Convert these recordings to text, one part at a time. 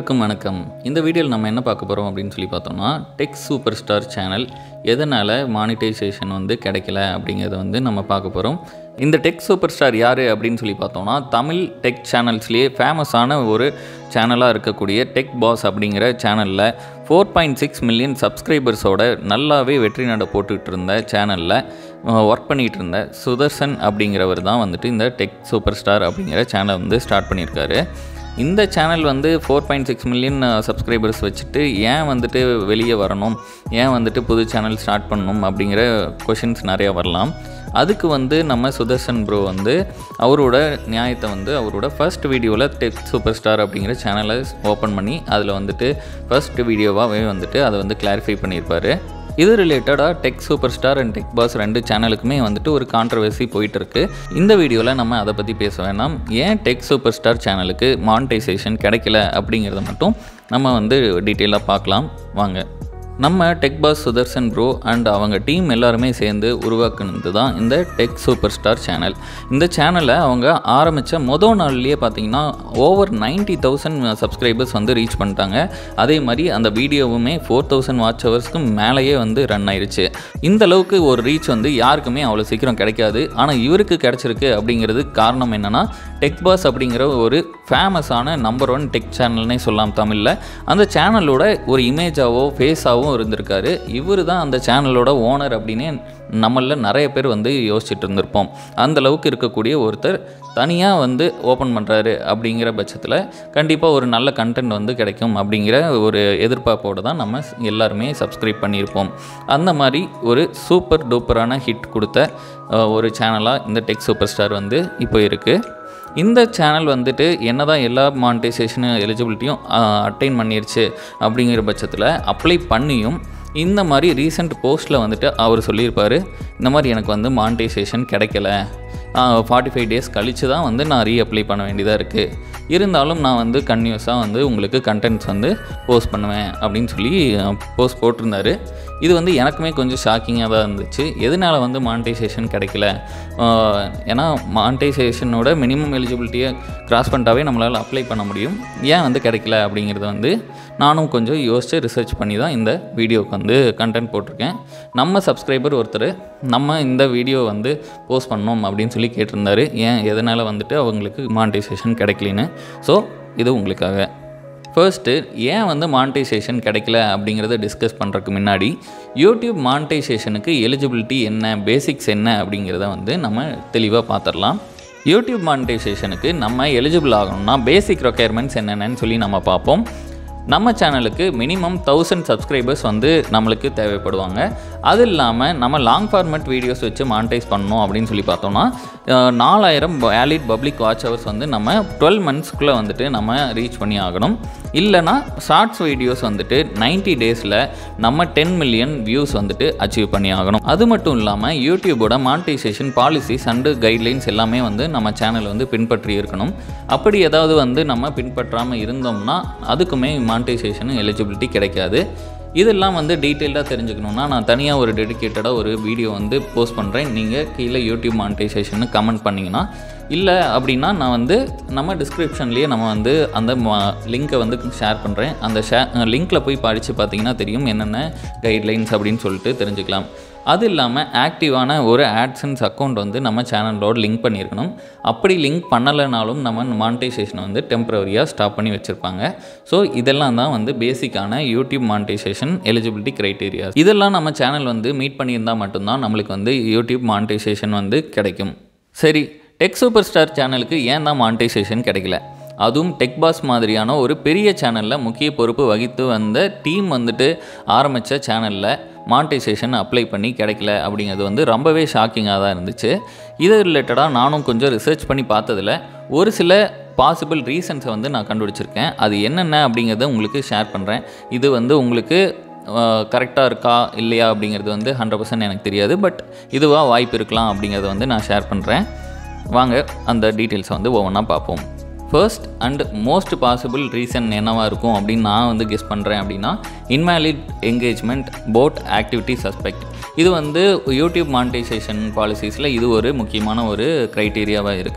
அனைவருக்கும் வணக்கம் இந்த வீடியோவில் நம்ம என்ன பார்க்க போகிறோம் அப்படின்னு சொல்லி பார்த்தோம்னா டெக் சூப்பர் ஸ்டார் சேனல் எதனால் மானிட்டைசேஷன் வந்து கிடைக்கல அப்படிங்கிறத வந்து நம்ம பார்க்க போகிறோம் இந்த டெக் சூப்பர் ஸ்டார் யார் அப்படின்னு சொல்லி பார்த்தோம்னா தமிழ் டெக் சேனல்ஸ்லேயே ஃபேமஸான ஒரு சேனலாக இருக்கக்கூடிய டெக் பாஸ் அப்படிங்கிற சேனலில் ஃபோர் பாயிண்ட் சிக்ஸ் மில்லியன் சப்ஸ்கிரைபர்ஸோட நல்லாவே வெற்றி நட போட்டுக்கிட்டு இருந்த சேனலில் ஒர்க் பண்ணிகிட்டு இருந்த சுதர்சன் அப்படிங்கிறவர் தான் வந்துட்டு இந்த டெக் சூப்பர் ஸ்டார் அப்படிங்கிற சேனலை வந்து ஸ்டார்ட் பண்ணியிருக்காரு இந்த சேனல் வந்து four point six million subscribers வச்சுட்டு ஏன் வந்துட்டு வெளியே வரணும் ஏன் வந்துட்டு புது சேனல் ஸ்டார்ட் பண்ணணும் அப்படிங்கிற கொஷின்ஸ் நிறையா வரலாம் அதுக்கு வந்து நம்ம சுதர்சன் ப்ரோ வந்து அவரோட நியாயத்தை வந்து அவரோட ஃபர்ஸ்ட் வீடியோவில் டெக் சூப்பர் ஸ்டார் அப்படிங்கிற சேனலை ஓப்பன் பண்ணி அதில் வந்துட்டு ஃபர்ஸ்ட் வீடியோவாகவே வந்துட்டு அதை வந்து கிளாரிஃபை பண்ணியிருப்பார் இது ரிலேட்டடாக tech super star and tech boss ரெண்டு சேனலுக்குமே வந்துட்டு ஒரு கான்ட்ரவர்சி போயிட்டு இருக்கு இந்த வீடியோவில் நம்ம அதை பற்றி பேச வேணாம் ஏன் டெக் சூப்பர் ஸ்டார் சேனலுக்கு மானிட்டைசேஷன் கிடைக்கல அப்படிங்கிறத மட்டும் நம்ம வந்து டீட்டெயிலாக பார்க்கலாம் வாங்க நம்ம tech boss Sudarshan bro and அவங்க டீம் எல்லாருமே சேர்ந்து உருவாக்குனது தான் இந்த டெக் சூப்பர் ஸ்டார் சேனல் இந்த சேனலை அவங்க ஆரம்பித்த மொதல் நாள்லேயே பார்த்தீங்கன்னா ஓவர் நைன்ட்டி தௌசண்ட் சப்ஸ்கிரைபர்ஸ் வந்து ரீச் பண்ணிட்டாங்க அதே மாதிரி அந்த வீடியோவுமே ஃபோர் தௌசண்ட் வாட்ச் ஹவர்ஸ்க்கு மேலேயே வந்து ரன் ஆயிருச்சு இந்த அளவுக்கு ஒரு ரீச் வந்து யாருக்குமே அவ்வளோ சீக்கிரம் கிடைக்காது ஆனால் இவருக்கு கிடைச்சிருக்கு அப்படிங்கிறது காரணம் என்னென்னா டெக் பாஸ் அப்படிங்கிற ஒரு ஃபேமஸான நம்பர் ஒன் டெக் சேனல்னே சொல்லலாம் தமிழில் அந்த சேனலோட ஒரு இமேஜாவோ ஃபேஸாகவும் இருந்திருக்காரு இவர் தான் அந்த சேனலோட ஓனர் அப்படின்னு நம்மளில் நிறைய பேர் வந்து யோசிச்சுட்டு இருந்திருப்போம் அந்த அளவுக்கு இருக்கக்கூடிய ஒருத்தர் தனியாக வந்து ஓப்பன் பண்ணுறாரு அப்படிங்கிற பட்சத்தில் கண்டிப்பாக ஒரு நல்ல கண்டென்ட் வந்து கிடைக்கும் அப்படிங்கிற ஒரு எதிர்பார்ப்போடு தான் நம்ம எல்லாருமே சப்ஸ்கிரைப் பண்ணியிருப்போம் அந்த மாதிரி ஒரு சூப்பர் டூப்பரான ஹிட் கொடுத்த அஹ், ஒரு சேனலாக இந்த டெக் சூப்பர் ஸ்டார் வந்து இப்போ இருக்குது இந்த சேனல் வந்துட்டு என்னதான் எல்லா மானிட்டைசேஷன் எலிஜிபிலிட்டியும் அட்டைன் பண்ணிருச்சு அப்படிங்கிற பட்சத்தில் அப்ளை பண்ணியும் இந்த மாதிரி ரீசெண்ட் போஸ்ட்டில் வந்துட்டு அவர் சொல்லியிருப்பார் இந்த மாதிரி எனக்கு வந்து மானிட்டைசேஷன் கிடைக்கல ஃபார்ட்டி ஃபைவ் டேஸ் கழித்து தான் வந்து நான் ரீஅப்ளை பண்ண வேண்டியதாக இருக்குது இருந்தாலும் நான் வந்து கன்யூஸாக வந்து உங்களுக்கு கண்டென்ட்ஸ் வந்து போஸ்ட் பண்ணுவேன் அப்படின்னு சொல்லி போஸ்ட் போட்டிருந்தாரு இது வந்து எனக்குமே கொஞ்சம் ஷாக்கிங்காக தான் இருந்துச்சு எதனால் வந்து மானிட்டைசேஷன் கிடைக்கல ஆஹ் ஏன்னா மானிட்டைசேஷனோட மினிமம் எலிஜிபிலிட்டியை கிராஸ் பண்ணிட்டாவே நம்மளால் அப்ளை பண்ண முடியும் ஏன் வந்து கிடைக்கல அப்படிங்கிறத வந்து நானும் கொஞ்சம் யோசித்து ரிசர்ச் பண்ணி தான் இந்த வீடியோவுக்கு வந்து கண்டென்ட் போட்டிருக்கேன் நம்ம சப்ஸ்கிரைபர் ஒருத்தர் நம்ம இந்த வீடியோ வந்து போஸ்ட் பண்ணோம் அப்படின்னு சொல்லி கேட்டிருந்தாரு ஏன் எதனால் வந்துட்டு அவங்களுக்கு மானிட்டைசேஷன் கிடைக்கலன்னு ஸோ இது உங்களுக்காக ஃபர்ஸ்ட்டு ஏன் வந்து மானிட்டைசேஷன் கிடைக்கல அப்படிங்கிறத டிஸ்கஸ் பண்ணுறதுக்கு முன்னாடி யூடியூப் மானிட்டைசேஷனுக்கு எலிஜிபிலிட்டி என்ன பேசிக்ஸ் என்ன அப்படிங்கிறத வந்து நம்ம தெளிவாக பார்த்துடலாம் யூடியூப் மானிட்டைசேஷனுக்கு நம்ம எலிஜிபிள் ஆகணும்னா பேசிக் ரெக்குயர்மெண்ட்ஸ் என்னென்னு சொல்லி நம்ம பார்ப்போம் நம்ம சேனலுக்கு மினிமம் தௌசண்ட் சப்ஸ்கிரைபர்ஸ் வந்து நம்மளுக்கு தேவைப்படுவாங்க அது இல்லாமல் நம்ம லாங் ஃபார்மேட் வீடியோஸ் வச்சு மானிட்டைஸ் பண்ணணும் அப்படின்னு சொல்லி பார்த்தோம்னா அஹ், நாலாயிரம் வேலிட் பப்ளிக் வாட்ச் ஹவர்ஸ் வந்து நம்ம டுவெல் மந்த்ஸ்க்குள்ளே வந்துட்டு நம்ம ரீச் பண்ணி ஆகணும் இல்லைனா ஷார்ட்ஸ் வீடியோஸ் வந்துட்டு 90 டேஸில் நம்ம டென் மில்லியன் வியூஸ் வந்துட்டு அச்சீவ் பண்ணி ஆகணும் அது மட்டும் இல்லாமல் யூடியூபோட மானிட்டைசேஷன் பாலிசிஸ் அண்டு கைட்லைன்ஸ் எல்லாமே வந்து நம்ம சேனல் வந்து பின்பற்றி இருக்கணும் அப்படி ஏதாவது வந்து நம்ம பின்பற்றாமல் இருந்தோம்னா அதுக்குமே மானிட்டைசேஷன் எலிஜிபிலிட்டி கிடைக்காது இதெல்லாம் வந்து டீட்டெயிலாக தெரிஞ்சுக்கணுன்னா நான் தனியாக ஒரு டெடிகேட்டடாக ஒரு வீடியோ வந்து போஸ்ட் பண்ணுறேன் நீங்கள் கீழே யூடியூப் மானிட்டைசேஷன் கமெண்ட் பண்ணிங்கன்னா இல்லை அப்படின்னா நான் வந்து நம்ம டிஸ்கிரிப்ஷன்லேயே நம்ம வந்து அந்த லிங்க்கை வந்து ஷேர் பண்ணுறேன் அந்த ஷே லிங்க்கில் போய் படித்து பார்த்தீங்கன்னா தெரியும் என்னென்ன கைட்லைன்ஸ் அப்படின்னு சொல்லிட்டு தெரிஞ்சுக்கலாம் அது இல்லாமல் ஆக்டிவான ஒரு ஆட்சன்ஸ் அக்கௌண்ட் வந்து நம்ம சேனலோட லிங்க் பண்ணியிருக்கணும் அப்படி லிங்க் பண்ணலைனாலும் நம்ம மானிட்டைசேஷனை வந்து டெம்பரவரியாக ஸ்டாப் பண்ணி வச்சுருப்பாங்க ஸோ இதெல்லாம் தான் வந்து பேசிக்கான யூடியூப் மானிட்டைசேஷன் எலிஜிபிலிட்டி க்ரைட்டீரியா இதெல்லாம் நம்ம சேனல் வந்து மீட் பண்ணியிருந்தால் மட்டும்தான் நம்மளுக்கு வந்து யூடியூப் மானிட்டைசேஷன் வந்து கிடைக்கும் சரி டெக் சூப்பர் ஸ்டார் சேனலுக்கு ஏன் தான் மானிட்டைசேஷன் கிடைக்கல அதுவும் டெக் பாஸ் மாதிரியான ஒரு பெரிய சேனலில் முக்கிய பொறுப்பு வகித்து வந்த டீம் வந்துட்டு ஆரம்பித்த சேனலில் மானிட்டைசேஷன் அப்ளை பண்ணி கிடைக்கல அப்படிங்கிறது வந்து ரொம்பவே ஷாக்கிங்காக தான் இருந்துச்சு இது ரிலேட்டடாக நானும் கொஞ்சம் ரிசர்ச் பண்ணி பார்த்ததில் ஒரு சில பாசிபிள் ரீசன்ஸை வந்து நான் கண்டுபிடிச்சிருக்கேன் அது என்னென்ன அப்படிங்கிறத உங்களுக்கு ஷேர் பண்ணுறேன் இது வந்து உங்களுக்கு கரெக்டாக இருக்கா இல்லையா அப்படிங்கிறது வந்து ஹண்ட்ரட் பர்சன்ட் எனக்கு தெரியாது பட் இதுவாக வாய்ப்பு இருக்கலாம் அப்படிங்கிறத வந்து நான் ஷேர் பண்ணுறேன் வாங்க அந்த டீட்டெயில்ஸை வந்து ஒவ்வொன்றா பார்ப்போம் first and most possible reason என்னவாக இருக்கும் அப்படின்னு நான் வந்து கெஸ் பண்ணுறேன் அப்படின்னா invalid engagement bot activity suspect இது வந்து யூடியூப் மானிட்டைசேஷன் பாலிசிஸில் இது ஒரு முக்கியமான ஒரு க்ரைட்டீரியாவாக இருக்குது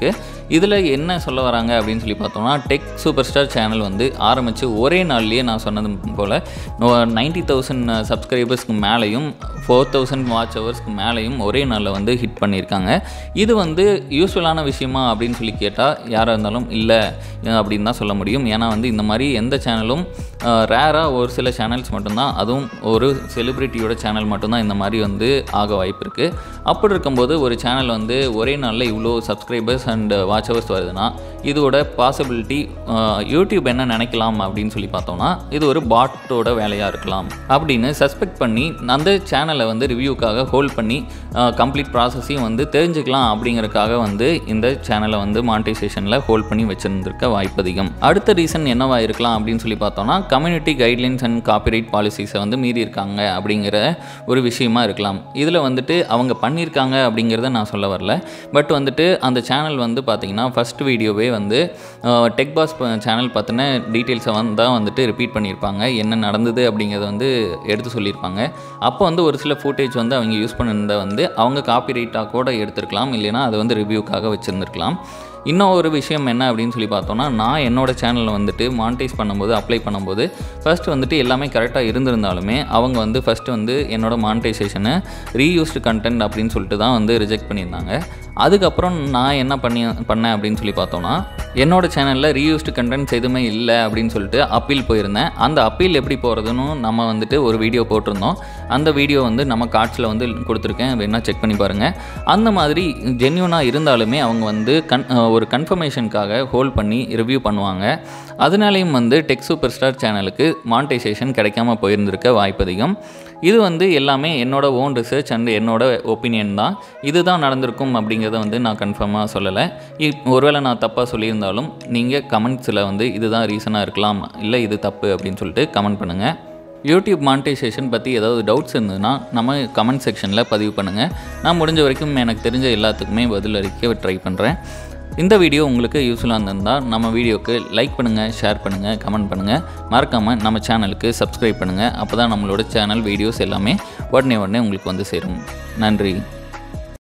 இதில் என்ன சொல்ல வராங்க அப்படின்னு சொல்லி பார்த்தோம்னா டெக் சூப்பர் ஸ்டார் சேனல் வந்து ஆரம்பித்து ஒரே நாள்லேயே நான் சொன்னது போல் நைன்டி தௌசண்ட் சப்ஸ்கிரைபர்ஸ்க்கு மேலேயும் ஃபோர் தௌசண்ட் வாட்ச் ஹவர்ஸ்க்கு மேலேயும் ஒரே நாளில் வந்து ஹிட் பண்ணியிருக்காங்க இது வந்து யூஸ்ஃபுல்லான விஷயமா அப்படின்னு சொல்லி கேட்டால் யாராக இருந்தாலும் இல்லை அப்படின்னு தான் சொல்ல முடியும் ஏன்னா வந்து இந்த மாதிரி எந்த சேனலும் ரேராக ஒரு சில சேனல்ஸ் மட்டும்தான் அதுவும் ஒரு செலிப்ரிட்டியோட சேனல் மட்டும்தான் இந்த மாதிரி வந்து ஆக வாய்ப்பு இருக்குது அப்படி இருக்கும்போது ஒரு சேனல் வந்து ஒரே நாளில் இவ்வளோ சப்ஸ்கிரைபர்ஸ் அண்ட் வாட்ச் ஹவர்ஸ் வருதுன்னா இதோட பாசிபிலிட்டி யூடியூப் என்ன நினைக்கலாம் அப்படின்னு சொல்லி பார்த்தோம்னா இது ஒரு பாட்டோட வேலையாக இருக்கலாம் அப்படின்னு சஸ்பெக்ட் பண்ணி அந்த சேனலை வந்து ரிவ்யூக்காக ஹோல்ட் பண்ணி கம்ப்ளீட் ப்ராசஸையும் வந்து தெரிஞ்சுக்கலாம் அப்படிங்கறதுக்காக வந்து இந்த சேனலை வந்து மானிட்டைசேஷனில் ஹோல்ட் பண்ணி வச்சுருந்துருக்க வாய்ப்பு அதிகம் அடுத்த ரீசன் என்னவா இருக்கலாம் அப்படின்னு சொல்லி பார்த்தோம்னா கம்யூனிட்டி கைட்லைன்ஸ் அண்ட் காப்பிரைட் பாலிசிஸை வந்து மீறி இருக்காங்க அப்படிங்கிற ஒரு விஷயமா இருக்கலாம் இதில் வந்துட்டு அவங்க பண்ணியிருக்காங்க அப்படிங்கிறத நான் சொல்ல வரல பட் வந்துட்டு அந்த சேனல் வந்து பார்த்திங்கன்னா ஃபஸ்ட் வீடியோவே வந்து டெக் பாஸ் சேனல் பற்றின டீட்டெயில்ஸை வந்து தான் வந்துட்டு ரிப்பீட் பண்ணியிருப்பாங்க என்ன நடந்தது அப்படிங்கிறத வந்து எடுத்து சொல்லியிருப்பாங்க அப்போ வந்து ஒரு சில ஃபுட்டேஜ் வந்து அவங்க யூஸ் பண்ணியிருந்த வந்து அவங்க காப்பிரைட்டாக கூட எடுத்திருக்கலாம் இல்லைனா அதை வந்து ரிவ்யூக்காக வச்சுருந்துருக்கலாம் இன்னும் ஒரு விஷயம் என்ன அப்படின்னு சொல்லி பார்த்தோம்னா நான் என்னோட சேனலில் வந்துட்டு மானிட்டைஸ் பண்ணும்போது அப்ளை பண்ணும்போது ஃபஸ்ட்டு வந்துட்டு எல்லாமே கரெக்டாக இருந்திருந்தாலுமே அவங்க வந்து ஃபஸ்ட்டு வந்து என்னோட மானிட்டைசேஷனை ரீயூஸ்டு கண்டென்ட் அப்படின்னு சொல்லிட்டு தான் வந்து ரிஜெக்ட் பண்ணியிருந்தாங்க அதுக்கப்புறம் நான் என்ன பண்ணி பண்ணேன் அப்படின்னு சொல்லி பார்த்தோம்னா என்னோட சேனலில் ரீயூஸ்டு கண்டென்ட்ஸ் எதுவுமே இல்லை அப்படின்னு சொல்லிட்டு அப்பீல் போயிருந்தேன் அந்த அப்பீல் எப்படி போகிறதுன்னு நம்ம வந்துட்டு ஒரு வீடியோ போட்டிருந்தோம் அந்த வீடியோ வந்து நம்ம கார்ட்ஸில் வந்து கொடுத்துருக்கேன் வேணால் செக் பண்ணி பாருங்கள் அந்த மாதிரி ஜென்யூனாக இருந்தாலுமே அவங்க வந்து கன் ஒரு கன்ஃபர்மேஷனுக்காக ஹோல்ட் பண்ணி ரிவ்யூ பண்ணுவாங்க அதனாலேயும் வந்து டெக் சூப்பர் ஸ்டார் சேனலுக்கு மானிட்டைசேஷன் கிடைக்காம போயிருந்திருக்க வாய்ப்பு அதிகம் இது வந்து எல்லாமே என்னோட ஓன் ரிசர்ச் அண்ட் என்னோட ஒப்பீனியன் தான் இதுதான் நடந்திருக்கும் அப்படிங்கிறத வந்து நான் கன்ஃபார்மாக சொல்லலை இப் ஒருவேளை நான் தப்பாக சொல்லியிருந்தாலும் நீங்கள் கமெண்ட்ஸில் வந்து இதுதான் ரீசனாக இருக்கலாம் இல்லை இது தப்பு அப்படின்னு சொல்லிட்டு கமெண்ட் பண்ணுங்கள் யூடியூப் மானிட்டைசேஷன் பற்றி ஏதாவது டவுட்ஸ் இருந்ததுன்னா நம்ம கமெண்ட் செக்ஷனில் பதிவு பண்ணுங்கள் நான் முடிஞ்ச வரைக்கும் எனக்கு தெரிஞ்ச எல்லாத்துக்குமே பதில் அளிக்க ட்ரை பண்ணுறேன் இந்த வீடியோ உங்களுக்கு யூஸ்ஃபுல்லாக இருந்திருந்தால் நம்ம வீடியோக்கு லைக் பண்ணுங்கள் ஷேர் பண்ணுங்கள் கமெண்ட் பண்ணுங்கள் மறக்காமல் நம்ம சேனலுக்கு சப்ஸ்கிரைப் பண்ணுங்கள் அப்போ தான் நம்மளோட சேனல் வீடியோஸ் எல்லாமே உடனே உடனே உங்களுக்கு வந்து சேரும் நன்றி